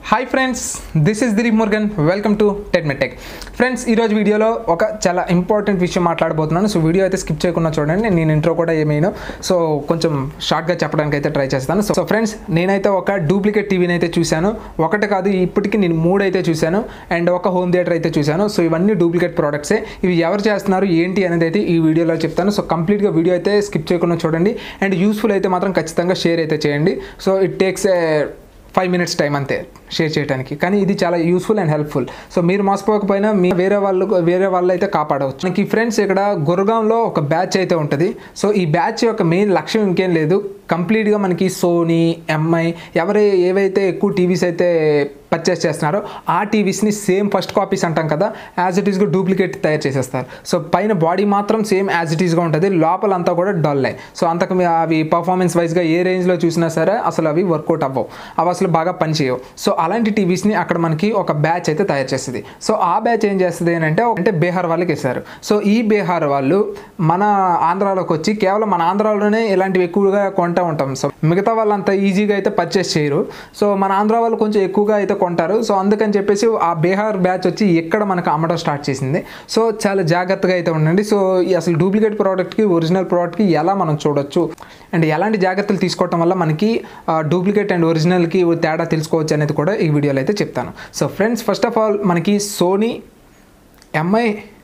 hi friends this is Dileep Murugan welcome to Techmetech friends ఈరోజు వీడియోలో ఒక చాలా ఇంపార్టెంట్ విషయం మాట్లాడబోతున్నాను సో వీడియో అయితే స్కిప్ చేయకుండా చూడండి నేను ఇంట్రో కూడా ఏమైనా సో కొంచెం షార్ట్గా చెప్పడానికి అయితే ట్రై చేస్తాను సో ఫ్రెండ్స్ నేనైతే ఒక డూప్లికేట్ టీవీని అయితే చూశాను ఒకటి కాదు ఇప్పటికి నేను మూడు అయితే చూశాను అండ్ ఒక హోమ్ థియేటర్ అయితే చూశాను సో ఇవన్నీ డూప్లికేట్ ప్రోడక్ట్సే ఇవి ఎవరు చేస్తున్నారు ఏంటి అనేది అయితే ఈ వీడియోలో చెప్తాను సో కంప్లీట్గా వీడియో అయితే స్కిప్ చేయకుండా చూడండి అండ్ యూస్ఫుల్ అయితే మాత్రం ఖచ్చితంగా షేర్ అయితే చేయండి so it takes a five minutes time అంతే షేర్ చేయడానికి కానీ ఇది చాలా యూస్ఫుల్ అండ్ హెల్ప్ఫుల్ సో మీరు మోసపోకపోయినా మీ వేరే వాళ్ళు వేరే వాళ్ళు అయితే కాపాడవచ్చు మనకి ఫ్రెండ్స్ ఇక్కడ గురగాంలో ఒక బ్యాచ్ అయితే ఉంటుంది సో ఈ బ్యాచ్ యొక్క మెయిన్ లక్ష్యం ఇంకేం లేదు కంప్లీట్గా మనకి సోనీ ఎంఐ ఎవరు ఏవైతే ఎక్కువ టీవీస్ అయితే పర్చేస్ చేస్తున్నారో ఆ టీవీస్ని సేమ్ ఫస్ట్ కాపీస్ అంటాం కదా యాజ్ ఇట్ ఈస్గా డూప్లికేట్ తయారు చేసేస్తారు సో పైన బాడీ మాత్రం సేమ్ యాజ్ ఇట్ ఈస్గా ఉంటుంది లోపల అంతా కూడా డల్లే సో అంతకు మీ- అవి పర్ఫార్మెన్స్ వైజ్గా ఏ రేంజ్లో చూసినా సరే అసలు అవి వర్కౌట్ అవ్వవు అవి అసలు బాగా పనిచేయవు సో అలాంటి టీవీస్ని అక్కడ మనకి ఒక బ్యాచ్ అయితే తయారు చేస్తుంది సో ఆ బ్యాచ్ ఏం చేస్తుంది అని అంటే అంటే బీహార్ వాళ్ళకి ఇస్తారు సో ఈ బీహార్ వాళ్ళు మన ఆంధ్రాలోకి వచ్చి కేవలం మన ఆంధ్రాలోనే ఇలాంటివి ఎక్కువగా కొంటూ ఉంటాం సో మిగతా వాళ్ళంతా ఈజీగా అయితే పర్చేస్ చేయరు సో మన ఆంధ్ర వాళ్ళు కొంచెం ఎక్కువగా అయితే కొంటారు సో అందుకని చెప్పేసి ఆ బీహార్ బ్యాచ్ వచ్చి ఎక్కడ మనకు అమ్మడం స్టార్ట్ చేసింది సో చాలా జాగ్రత్తగా అయితే ఉండండి సో ఈ అసలు డూప్లికేట్ ప్రోడక్ట్కి ఒరిజినల్ ప్రోడక్ట్కి ఎలా మనం చూడొచ్చు అండ్ ఎలాంటి జాగ్రత్తలు తీసుకోవటం వల్ల మనకి డూప్లికేట్ అండ్ ఒరిజినల్కి తేడా తెలుసుకోవచ్చు అనేది కూడా ఈ వీడియోలో అయితే చెప్తాను so friends first of all మనకి సోనీ ఎంఐ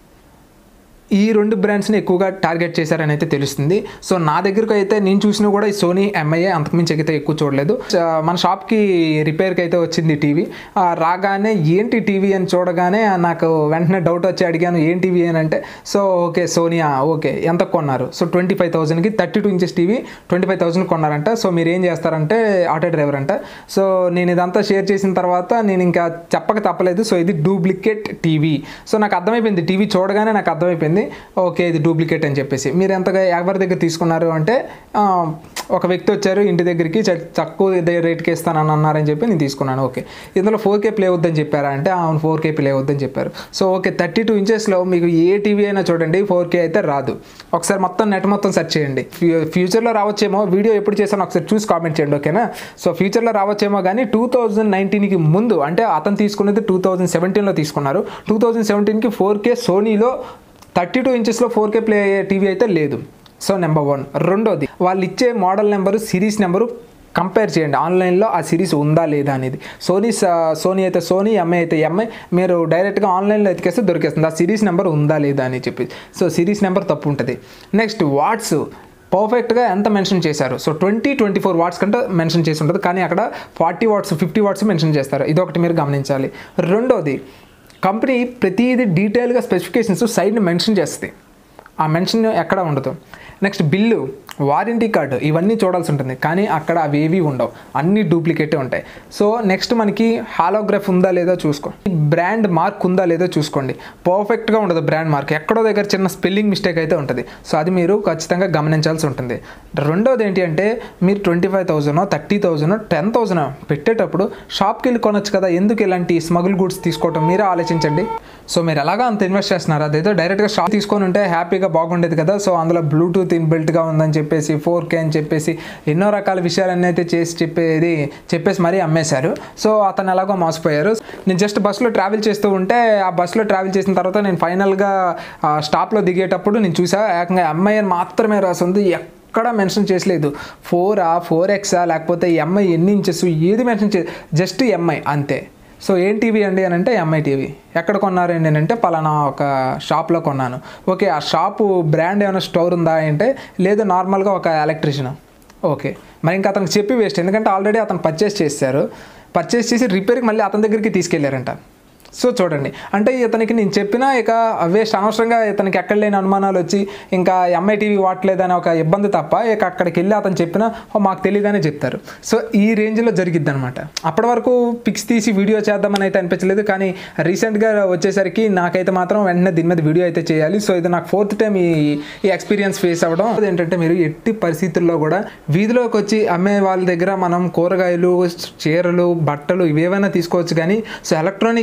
ఈ రెండు బ్రాండ్స్ని ఎక్కువగా టార్గెట్ చేశారని అయితే తెలుస్తుంది సో నా దగ్గరకు అయితే నేను చూసినా కూడా ఈ సోనీ ఎంఐఏ అంతకుమించి అయితే ఎక్కువ చూడలేదు ఆ, మన షాప్కి రిపేర్కి అయితే వచ్చింది టీవీ రాగానే ఏంటి టీవీ అని చూడగానే నాకు వెంటనే డౌట్ వచ్చి అడిగాను ఏం టీవీ అని అంటే సో ఓకే సోనియా ఓకే ఎంత కొన్నారు సో ట్వంటీ ఫైవ్ థౌసండ్కి thirty two inches TV twenty five thousand కొన్నారంట సో మీరు ఏం చేస్తారంటే ఆటో డ్రైవర్ అంట సో నేను ఇదంతా షేర్ చేసిన తర్వాత నేను ఇంకా చెప్పక తప్పలేదు సో ఇది డూప్లికేట్ టీవీ సో నాకు అర్థమైపోయింది టీవీ చూడగానే నాకు అర్థమైపోయింది ఓకే ఇది డూప్లికేట్ అని చెప్పేసి మీరు ఎంతగా ఎవరి దగ్గర తీసుకున్నారు అంటే ఆ, ఒక వ్యక్తి వచ్చారు ఇంటి దగ్గరికి చ- తక్కువ దే- రేట్కి ఇస్తానని అన్నారని చెప్పి నేను తీసుకున్నాను ఓకే ఇందులో ఫోర్ కే ప్లే వద్దని చెప్పారా అంటే అవును ఫోర్ కే ప్లే వద్దని చెప్పారు సో ఓకే థర్టీ టూ ఇంచెస్లో మీకు ఏ టీవీ అయినా చూడండి ఫోర్ కే అయితే రాదు ఒకసారి మొత్తం నెట్ మొత్తం సెర్చ్ చేయండి ఫ్యూ- ఫ్యూచర్లో రావచ్చేమో వీడియో ఎప్పుడు చేశానో ఒకసారి చూసి కామెంట్ చేయండి ఓకేనా సో ఫ్యూచర్లో రావచ్చేమో కానీ టూ థౌజండ్ నైన్టీన్కి ముందు అంటే అతను తీసుకున్నది టూ థౌజండ్ సెవెంటీన్లో తీసుకున్నారు టూ థౌజండ్ సెవెంటీన్కి ఫోర్ కే సోనీలో థర్టీ టూ ఇంచెస్లో ఫోర్ కే ప్లే అయ్యే టీవీ అయితే లేదు సో నెంబర్ వన్ రెండోది వాళ్ళు ఇచ్చే model number series number compare చేయండి ఆన్లైన్లో ఆ సిరీస్ ఉందా లేదా అనేది సోనీ స- సోనీ అయితే సోనీ ఎంఐ అయితే ఎంఐ మీరు డైరెక్ట్గా ఆన్లైన్లో ఎతికేస్తే దొరికేస్తుంది ఆ సిరీస్ నెంబర్ ఉందా లేదా అని చెప్పి సో సిరీస్ నెంబర్ తప్పు ఉంటుంది నెక్స్ట్ వాట్స్ పర్ఫెక్ట్గా ఎంత మెన్షన్ చేశారు so twenty twenty four watts కంటే మెన్షన్ చేసి ఉంటుంది కానీ అక్కడ forty watts fifty watts mention చేస్తారు ఇదొకటి మీరు గమనించాలి రెండోది కంపెనీ ప్రతిదీ డీటెయిల్గా స్పెసిఫికేషన్స్ సైడ్ని మెన్షన్ చేస్తుంది ఆ మెన్షన్ ఎక్కడ ఉండదు నెక్స్ట్ బిల్లు వారంటీ కార్డు ఇవన్నీ చూడాల్సి ఉంటుంది కానీ అక్కడ అవి ఏవి ఉండవు అన్ని డూప్లికేటే ఉంటాయి సో నెక్స్ట్ మనకి హాలోగ్రాఫ్ ఉందా లేదా చూసుకో బ్రాండ్ మార్క్ ఉందా లేదో చూసుకోండి పర్ఫెక్ట్గా ఉండదు బ్రాండ్ మార్క్ ఎక్కడో దగ్గర చిన్న స్పెల్లింగ్ మిస్టేక్ అయితే ఉంటుంది సో అది మీరు ఖచ్చితంగా గమనించాల్సి ఉంటుంది రెండోది ఏంటి అంటే మీరు twenty five thousand thirty thousand ten thousand పెట్టేటప్పుడు షాప్కి వెళ్ళి కొనొచ్చు కదా ఎందుకు ఇలాంటి స్మగుల్ గుడ్స్ తీసుకోవటం మీరే ఆలోచించండి సో మీరు ఎలాగా అంత ఇన్వెస్ట్ చేస్తున్నారు అదైతే డైరెక్ట్గా షాప్ తీసుకొని ఉంటే హ్యాపీగా బాగుండేది కదా సో అందులో బ్లూటూత్ ఇన్బిల్ట్గా ఉందని చెప్పేసి ఫోర్ కే అని చెప్పేసి ఎన్నో రకాల విషయాలన్నీ అయితే చేసి చెప్పేది చెప్పేసి మరీ అమ్మేశారు సో అతను ఎలాగో మోసపోయారు నేను జస్ట్ బస్సులో ట్రావెల్ చేస్తూ ఉంటే ఆ బస్సులో ట్రావెల్ చేసిన తర్వాత నేను ఫైనల్గా స్టాప్లో దిగేటప్పుడు నేను చూసా ఏకంగా ఎంఐ అని మాత్రమే రాసింది ఎక్కడ మెన్షన్ చేసలేదు ఫోరా ఫోర్ ఎక్సా లేకపోతే ఎంఐ ఎన్ని ఇంచెస్ ఏది మెన్షన్ చే జస్ట్ ఎంఐ అంతే సో ఏం టీవీ అండి అని అంటే ఎంఐ టీవీ ఎక్కడ కొన్నారండి అని అంటే పలానా ఒక షాప్లో కొన్నాను ఓకే ఆ షాపు బ్రాండ్ ఏమైనా స్టోర్ ఉందా అంటే లేదు నార్మల్గా ఒక ఎలక్ట్రీషియన్ ఓకే మరి ఇంకా అతనికి చెప్పి వేస్ట్ ఎందుకంటే ఆల్రెడీ అతను పర్చేస్ చేశారు పర్చేస్ చేసి రిపేర్కి మళ్ళీ అతని దగ్గరికి తీసుకెళ్లారంట సో చూడండి అంటే ఇతనికి నేను చెప్పినా ఇక వేస్ట్ అనవసరంగా ఇతనికి ఎక్కడ లేని అనుమానాలు వచ్చి ఇంకా ఎంఐ టీవీ వాడలేదని ఒక ఇబ్బంది తప్ప ఇక అక్కడికి వెళ్ళి అతను చెప్పినా "ఓ, మాకు తెలియదని చెప్తారు సో ఈ రేంజ్లో జరిగిద్ది అనమాట అప్పటి వరకు పిక్స్ తీసి వీడియో చేద్దామని అయితే అనిపించలేదు కానీ రీసెంట్గా వచ్చేసరికి నాకైతే మాత్రం వెంటనే దీని మీద వీడియో అయితే చేయాలి సో ఇది నాకు ఫోర్త్ టైం ఈ ఈ ఎక్స్పీరియన్స్ ఫేస్ అవ్వడం అదేంటంటే మీరు ఎట్టి పరిస్థితుల్లో కూడా వీధిలోకి వచ్చి అమ్మే వాళ్ళ దగ్గర మనం కూరగాయలు చీరలు బట్టలు ఇవేవైనా తీసుకోవచ్చు కానీ సో ఎలక్ట్రానిక్ గ్యాడ్జెట్స్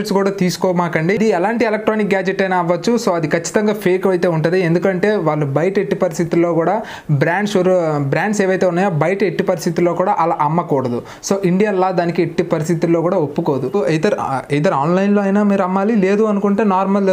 గ్యాజెట్స్ కూడా తీసుకోమాకండి ఇది ఎలాంటి ఎలక్ట్రానిక్ గ్యాజెట్ అయినా అవ్వచ్చు సో అది ఖచ్చితంగా ఫేక్ అయితే ఉంటుంది ఎందుకంటే వాళ్ళు బయట ఎట్టి పరిస్థితుల్లో కూడా బ్రాండ్స్ బ్రాండ్స్ ఏవైతే ఉన్నాయో బయట ఎట్టి పరిస్థితుల్లో కూడా అలా అమ్మకూడదు సో ఇండియన్ లా దానికి ఎట్టి పరిస్థితుల్లో కూడా ఒప్పుకోదు ఇతర్ ఇతర్ ఆన్లైన్లో అయినా మీరు అమ్మాలి లేదు అనుకుంటే నార్మల్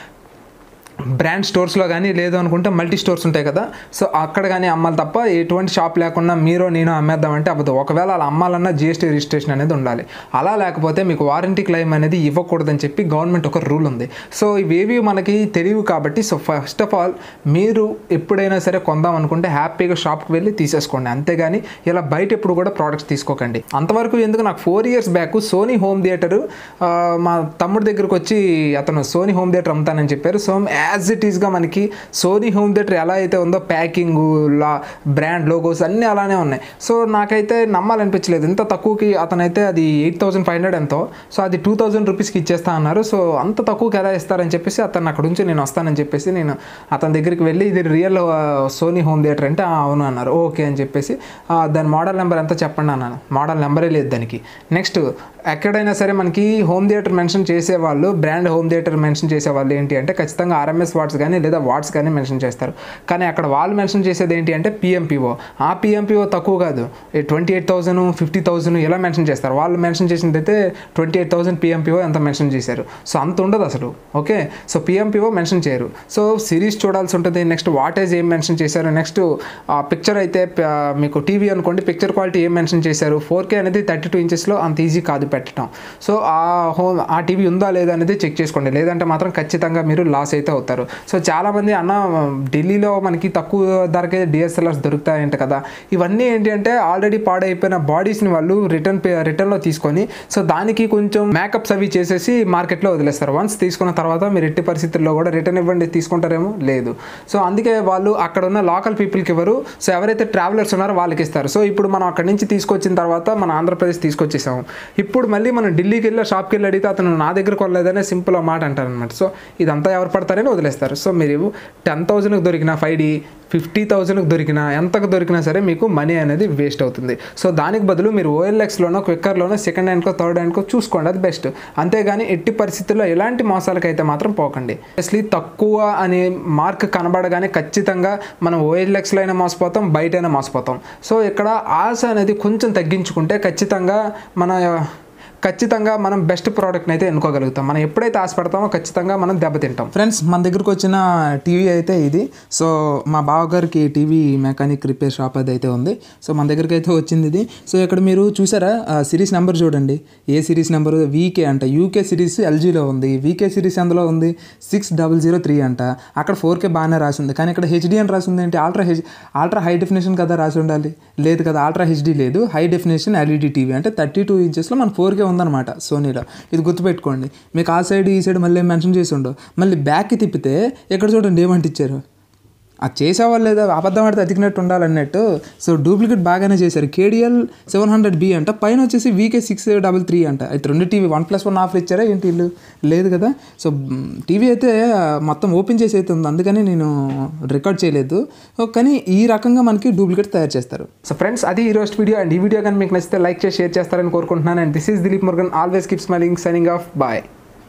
బ్రాండ్ స్టోర్స్లో కానీ లేదు అనుకుంటే మల్టీ స్టోర్స్ ఉంటాయి కదా సో అక్కడ కానీ అమ్మాలి తప్ప ఎటువంటి షాప్ లేకుండా మీరు నేను అమ్మేద్దామంటే అవ్వదు ఒకవేళ అలా అమ్మాలన్నా జిఎస్టీ రిజిస్ట్రేషన్ అనేది ఉండాలి అలా లేకపోతే మీకు వారంటీ క్లెయిమ్ అనేది ఇవ్వకూడదని చెప్పి గవర్నమెంట్ ఒక రూల్ ఉంది సో ఇవేవి మనకి తెలియవు కాబట్టి సో ఫస్ట్ ఆఫ్ ఆల్ మీరు ఎప్పుడైనా సరే కొందాం అనుకుంటే హ్యాపీగా షాప్కి వెళ్ళి తీసేసుకోండి అంతేగాని ఇలా బయట ఎప్పుడు కూడా ప్రోడక్ట్స్ తీసుకోకండి అంతవరకు ఎందుకు నాకు four years back Sony home theatre మా తమ్ముడి దగ్గరకు వచ్చి అతను సోనీ హోమ్ థియేటర్ అమ్ముతానని చెప్పారు సో యాజ్ ఇట్ ఈస్గా మనకి సోనీ హోమ్ థియేటర్ ఎలా అయితే ఉందో ప్యాకింగ్ లా బ్రాండ్ లోగోస్ అన్నీ అలానే ఉన్నాయి సో నాకైతే నమ్మాలనిపించలేదు ఇంత తక్కువకి అతనైతే అది ఎయిట్ థౌసండ్ ఫైవ్ హండ్రెడ్ ఎంతో సో అది టూ థౌసండ్ రూపీస్కి ఇచ్చేస్తా అన్నారు సో అంత తక్కువకి ఎలా ఇస్తారని చెప్పేసి అతను అక్కడ నుంచి నేను వస్తానని చెప్పేసి నేను అతని దగ్గరికి వెళ్ళి ఇది రియల్ సోనీ హోమ్ థియేటర్ అంటే "ఆ, అవును అన్నారు ఓకే అని చెప్పేసి "ఆ, దాని మోడల్ నెంబర్ ఎంత చెప్పండి అన్నాను మోడల్ నెంబరే లేదు దానికి నెక్స్ట్ ఎక్కడైనా సరే మనకి హోమ్ థియేటర్ మెన్షన్ చేసేవాళ్ళు బ్రాండ్ హోమ్ థియేటర్ మెన్షన్ చేసేవాళ్ళు ఏంటి అంటే ఖచ్చితంగా ఆర్ఎంఎస్ వాట్స్ కానీ లేదా వాట్స్ కానీ మెన్షన్ చేస్తారు కానీ అక్కడ వాళ్ళు మెన్షన్ చేసేది ఏంటి అంటే పిఎంపిఓ ఆ పిఎంపిఓ తక్కువ కాదు twenty eight thousand fifty thousand ఇలా మెన్షన్ చేస్తారు వాళ్ళు మెన్షన్ చేసింది అయితే ట్వంటీ ఎయిట్ థౌసండ్ పిఎంపిఓ ఎంత మెన్షన్ చేశారు సో అంత ఉండదు అసలు ఓకే సో పిఎంపిఓ మెన్షన్ చేయరు సో సిరీస్ చూడాల్సి ఉంటుంది నెక్స్ట్ వాటేజ్ ఏం మెన్షన్ చేశారు నెక్స్ట్ పిక్చర్ అయితే ప- మీకు టీవీ అనుకోండి పిక్చర్ క్వాలిటీ ఏం మెన్షన్ చేశారు ఫోర్ కే అనేది థర్టీ టూ ఇంచెస్లో అంత ఈజీ కాదు పెట్టడం సో ఆ హోమ్ ఆ టీవీ ఉందా లేదా అనేది చెక్ చేసుకోండి లేదంటే మాత్రం ఖచ్చితంగా మీరు లాస్ అయితే అవుతారు సో చాలామంది అన్న ఢిల్లీలో మనకి తక్కువ ధరకే డిఎస్ఎల్ఆర్స్ దొరుకుతాయంట కదా ఇవన్నీ ఏంటి అంటే ఆల్రెడీ పాడైపోయిన బాడీస్ని వాళ్ళు రిటర్న్ రిటర్న్లో తీసుకొని సో దానికి కొంచెం మేకప్స్ అవి చేసేసి మార్కెట్లో వదిలేస్తారు వన్స్ తీసుకున్న తర్వాత మీరు ఎట్టి పరిస్థితుల్లో కూడా రిటర్న్ ఇవ్వండి తీసుకుంటారేమో లేదు సో అందుకే వాళ్ళు అక్కడ ఉన్న లోకల్ పీపుల్కి ఇవ్వరు సో ఎవరైతే ట్రావెలర్స్ ఉన్నారో వాళ్ళకి ఇస్తారు సో ఇప్పుడు మనం అక్కడి నుంచి తీసుకొచ్చిన తర్వాత మన ఆంధ్రప్రదేశ్ తీసుకొచ్చేసాము ఇప్పుడు మళ్ళీ మనం ఢిల్లీకి వెళ్ళి షాప్కి వెళ్ళి అడిగితే అతను నా దగ్గర కొనలేదనే సింపుల్ మాట అంటారు అనమాట సో ఇదంతా ఎవరు పడతారని వదిలేస్తారు సో మీరు టెన్ థౌజండ్కి దొరికిన ఫైవ్ డి ఫిఫ్టీ థౌజండ్కి దొరికినా ఎంతకు దొరికినా సరే మీకు మనీ అనేది వేస్ట్ అవుతుంది సో దానికి బదులు మీరు ఓఎల్ఎక్స్లోనో క్విక్కర్లోనో సెకండ్ హ్యాండ్కో థర్డ్ హ్యాండ్కో చూసుకోండి అది బెస్ట్ అంతేగాని ఎట్టి పరిస్థితుల్లో ఎలాంటి మోసాలకైతే మాత్రం పోకండి అసలు తక్కువ అనే మార్క్ కనబడగానే ఖచ్చితంగా మనం ఓఎల్ఎక్స్లో అయినా మోసపోతాం బయటైనా మోసపోతాం సో ఇక్కడ ఆశ అనేది కొంచెం తగ్గించుకుంటే ఖచ్చితంగా మన ఖచ్చితంగా మనం బెస్ట్ ప్రోడక్ట్ని అయితే ఎన్నుకోగలుగుతాం మనం ఎప్పుడైతే ఆశపడతామో ఖచ్చితంగా మనం దెబ్బతింటాం ఫ్రెండ్స్ మన దగ్గరకు వచ్చిన టీవీ అయితే ఇది సో మా బావగారికి టీవీ మెకానిక్ రిపేర్ షాప్ అది అయితే ఉంది సో మన దగ్గరికి అయితే వచ్చింది ఇది సో ఇక్కడ మీరు చూసారా సిరీస్ నెంబర్ చూడండి ఏ సిరీస్ నెంబర్ వీకే అంట యూకే సిరీస్ ఎల్జీలో ఉంది వీకే సిరీస్ అందులో ఉంది సిక్స్ డబల్ జీరో త్రీ అంట అక్కడ ఫోర్ కే బాగానే రాసి ఉంది కానీ ఇక్కడ హెచ్డి అని రాసి ఉంది ఏంటి ultra H ultra high definition కదా రాసి ఉండాలి లేదు కదా ఆల్ట్రా హెచ్డి లేదు హై డెఫినేషన్ ఎల్ఈడి టీవీ అంటే థర్టీ టూ ఇంచెస్లో మన ఫోర్ కే ఉందన్నమాట సోనీలో ఇది గుర్తుపెట్టుకోండి మీకు ఆ సైడ్ ఈ సైడ్ మళ్ళీ మెన్షన్ చేసి ఉండవు మళ్ళీ బ్యాక్కి తిప్పితే ఇక్కడ చూడండి ఏమంటే ఇచ్చారు అది చేసేవాళ్ళు లేదా అబద్ధం ఆడితే అతికినట్టు ఉండాలన్నట్టు సో డూప్లికేట్ బాగానే చేశారు కేడిఎల్ సెవెన్ హండ్రెడ్ బి అంట పైన వచ్చేసి వీకే సిక్స్ డబల్ త్రీ అంట అయితే రెండు TV one plus one offer ఇచ్చారా ఏంటి ఇల్లు లేదు కదా సో టీవీ అయితే ఆ, మొత్తం ఓపెన్ చేసి అయితే ఉంది అందుకని నేను రికార్డ్ చేయలేదు ఓ, కానీ ఈ రకంగా మనకి డూప్లికేట్ తయారు చేస్తారు సో ఫ్రెండ్స్ అది ఈ రోజు వీడియో అండ్ ఈ వీడియో కానీ మీకు నచ్చితే లైక్ చేసి షేర్ చేస్తారని కోరుకుంటున్నాను and this is Dileep Murugan always keep smiling signing off bye